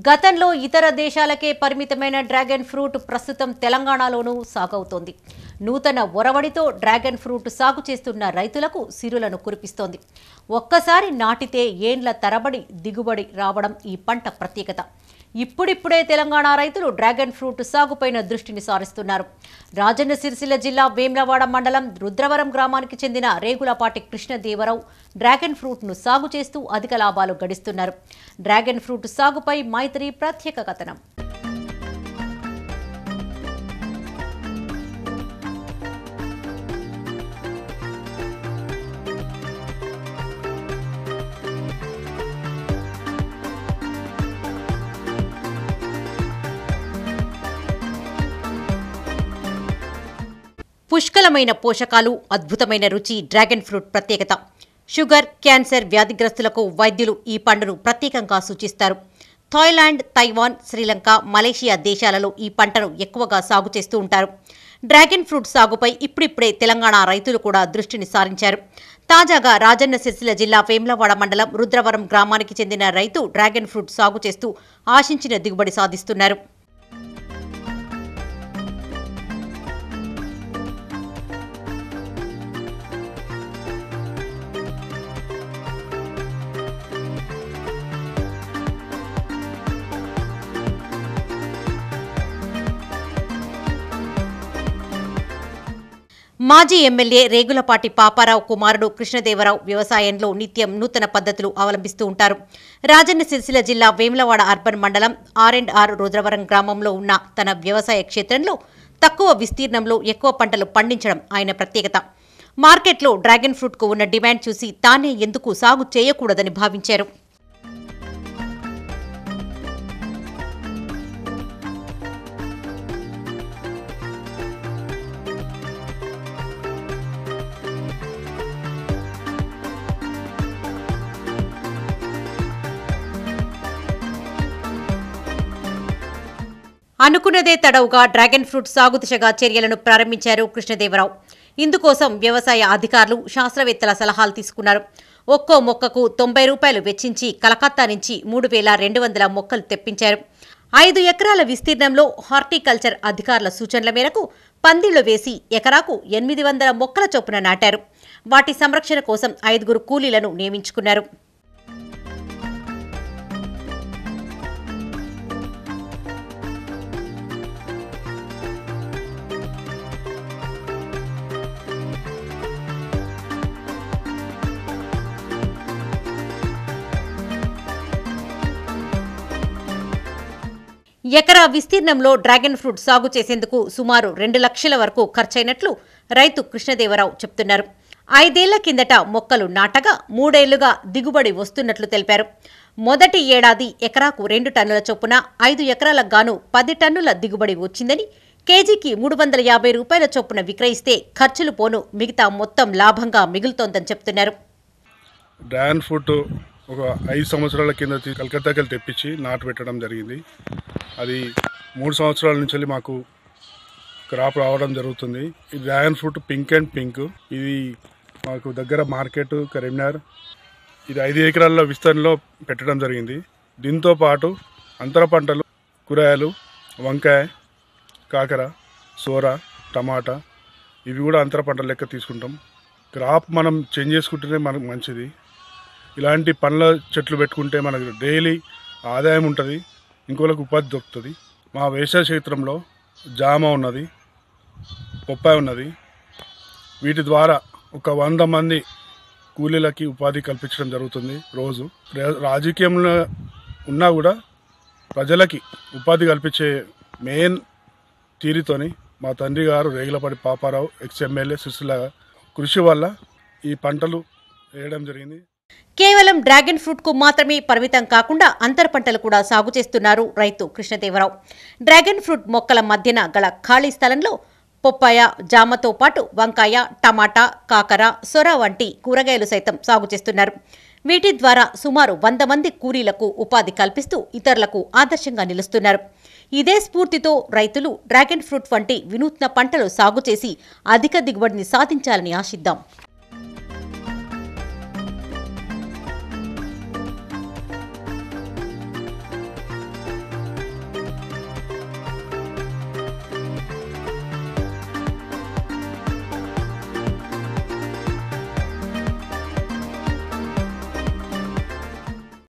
గతంలో ఇతర దేశాలకే పరిమితమైన డ్రాగన్ ఫ్రూట్ ప్రస్తుతం తెలంగాణలోనూ సాగవుతోంది నూతన ఒరవడితో డ్రాగన్ ఫ్రూట్ సాగు చేస్తున్న రైతులకు సిరులను కురిపిస్తోంది ఒక్కసారి నాటితే ఏండ్ల తరబడి దిగుబడి రావడం ఈ పంట ప్రత్యేకత ఇప్పుడిప్పుడే తెలంగాణ రైతులు డ్రాగన్ ఫ్రూట్ సాగుపైన దృష్టిని సారిస్తున్నారు రాజన్న సిరిసిల్ల జిల్లా వేమ్లవాడ మండలం రుద్రవరం గ్రామానికి చెందిన రేగులపాటి కృష్ణదేవరావు డ్రాగన్ ఫ్రూట్ను సాగు చేస్తూ అధిక లాభాలు గడిస్తున్నారు డ్రాగన్ ఫ్రూట్ సాగుపై మైత్రి ప్రత్యేక కథనం పుష్కలమైన పోషకాలు అద్భుతమైన రుచి డ్రాగన్ ఫ్రూట్ ప్రత్యేకత షుగర్ క్యాన్సర్ వ్యాధిగ్రస్తులకు వైద్యులు ఈ పండును ప్రత్యేకంగా సూచిస్తారు థాయిలాండ్ తైవాన్ శ్రీలంక మలేషియా దేశాలలో ఈ పంటను ఎక్కువగా సాగు చేస్తూ ఉంటారు డ్రాగన్ ఫ్రూట్ సాగుపై ఇప్పుడిప్పుడే తెలంగాణ రైతులు కూడా దృష్టిని సారించారు తాజాగా రాజన్న సిరిసిల్ల జిల్లా వేములవాడ మండలం రుద్రవరం గ్రామానికి చెందిన రైతు డ్రాగన్ ఫ్రూట్ సాగు చేస్తూ ఆశించిన దిగుబడి సాధిస్తున్నారు మాజీ ఎమ్మెల్యే రేగులపాటి పాపారావు కుమారుడు కృష్ణదేవరావు వ్యవసాయంలో నిత్యం నూతన పద్ధతులు అవలంబిస్తూ ఉంటారు రాజన్న సిరిసిల్ల జిల్లా వేములవాడ అర్బన్ మండలం ఆర్ అండ్ ఆర్ రుద్రవరం గ్రామంలో ఉన్న తన వ్యవసాయ క్షేత్రంలో తక్కువ విస్తీర్ణంలో ఎక్కువ పంటలు పండించడం ఆయన ప్రత్యేకత మార్కెట్లో డ్రాగన్ ఫ్రూట్కు ఉన్న డిమాండ్ చూసి తానే ఎందుకు సాగు చేయకూడదని భావించారు అనుకున్నదే తడవుగా డ్రాగన్ ఫ్రూట్ సాగు దిశగా చర్యలను ప్రారంభించారు కృష్ణదేవరావు ఇందుకోసం వ్యవసాయ అధికారులు శాస్త్రవేత్తల సలహాలు తీసుకున్నారు ఒక్కో మొక్కకు తొంభై రూపాయలు వెచ్చించి కలకత్తా నుంచి మూడు వేల రెండు వందల మొక్కలు తెప్పించారు ఐదు ఎకరాల విస్తీర్ణంలో హార్టికల్చర్ అధికారుల సూచనల మేరకు పందిళ్లు వేసి ఎకరాకు ఎనిమిది వందల మొక్కల చొప్పున నాటారు వాటి సంరక్షణ కోసం ఐదుగురు కూలీలను నియమించుకున్నారు ఎకరా విస్తీర్ణంలో డ్రాగన్ ఫ్రూట్ సాగు చేసేందుకు సుమారు రెండు లక్షల వరకు ఖర్చయినట్లు రైతు కృష్ణదేవరావు చెప్తున్నారు ఐదేళ్ల కిందట మొక్కలు నాటగా మూడేళ్లుగా దిగుబడి వస్తున్నట్లు తెలిపారు మొదటి ఏడాది ఎకరాకు రెండు టన్నుల చొప్పున ఐదు ఎకరాలకు గాను పది టన్నుల దిగుబడి వచ్చిందని కేజీకి మూడు వందల యాభై రూపాయల చొప్పున విక్రయిస్తే ఖర్చులు పోను మిగతా మొత్తం లాభంగా మిగులుతోందని చెప్తున్నారు డ్రాగన్ ఫ్రూట్ ఒక ఐదు సంవత్సరాల కింద తీ- కలకత్తాకి వెళ్ళి తెప్పించి నాటు పెట్టడం జరిగింది అది మూడు సంవత్సరాల నుంచి వెళ్ళి మాకు క్రాప్ రావడం జరుగుతుంది ఈ dragon fruit pink and pink ఇది మాకు దగ్గర మార్కెట్ కరీంనగర్ ఇది ఐదు ఎకరాల విస్తరణలో పెట్టడం జరిగింది దీంతో పాటు అంతర పంటలు కూరగాయలు వంకాయ కాకర సోర టమాటా ఇవి కూడా అంతర పంటల లెక్క తీసుకుంటాం క్రాప్ మనం చేంజ్ చేసుకుంటేనే మనకు మంచిది ఇలాంటి పండ్ల చెట్లు పెట్టుకుంటే మనకు డైలీ ఆదాయం ఉంటుంది ఇంకోళ్ళకి ఉపాధి దొరుకుతుంది మా వ్యవసాయ క్షేత్రంలో జామ ఉన్నది బొప్పాయి ఉన్నది వీటి ద్వారా ఒక వంద మంది కూలీలకి ఉపాధి కల్పించడం జరుగుతుంది రోజు రా- రాజకీయంలో ఉన్నా కూడా ప్రజలకి ఉపాధి కల్పించే మెయిన్ తీరుతోని మా తండ్రి గారు రేగులపాటి పాపారావు ఎక్స్ ఎమ్మెల్యే సుశీల కృషి వల్ల ఈ పంటలు వేయడం జరిగింది కేవలం డ్రాగన్ ఫ్రూట్ కు మాత్రమే పరిమితం కాకుండా అంతర పంటలు కూడా సాగు చేస్తున్నారు రైతు కృష్ణదేవరావు డ్రాగన్ ఫ్రూట్ మొక్కల మధ్యన గల ఖాళీ స్థలంలో పొప్పాయ జామతో పాటు వంకాయ టమాటా కాకర సొర వంటి కూరగాయలు సైతం సాగు చేస్తున్నారు వీటి ద్వారా సుమారు వంద మంది కూలీలకు ఉపాధి కల్పిస్తూ ఇతరులకు ఆదర్శంగా నిలుస్తున్నారు ఇదే స్ఫూర్తితో రైతులు డ్రాగన్ ఫ్రూట్ వంటి వినూత్న పంటలు సాగు చేసి అధిక దిగుబడిని సాధించాలని ఆశిద్దాం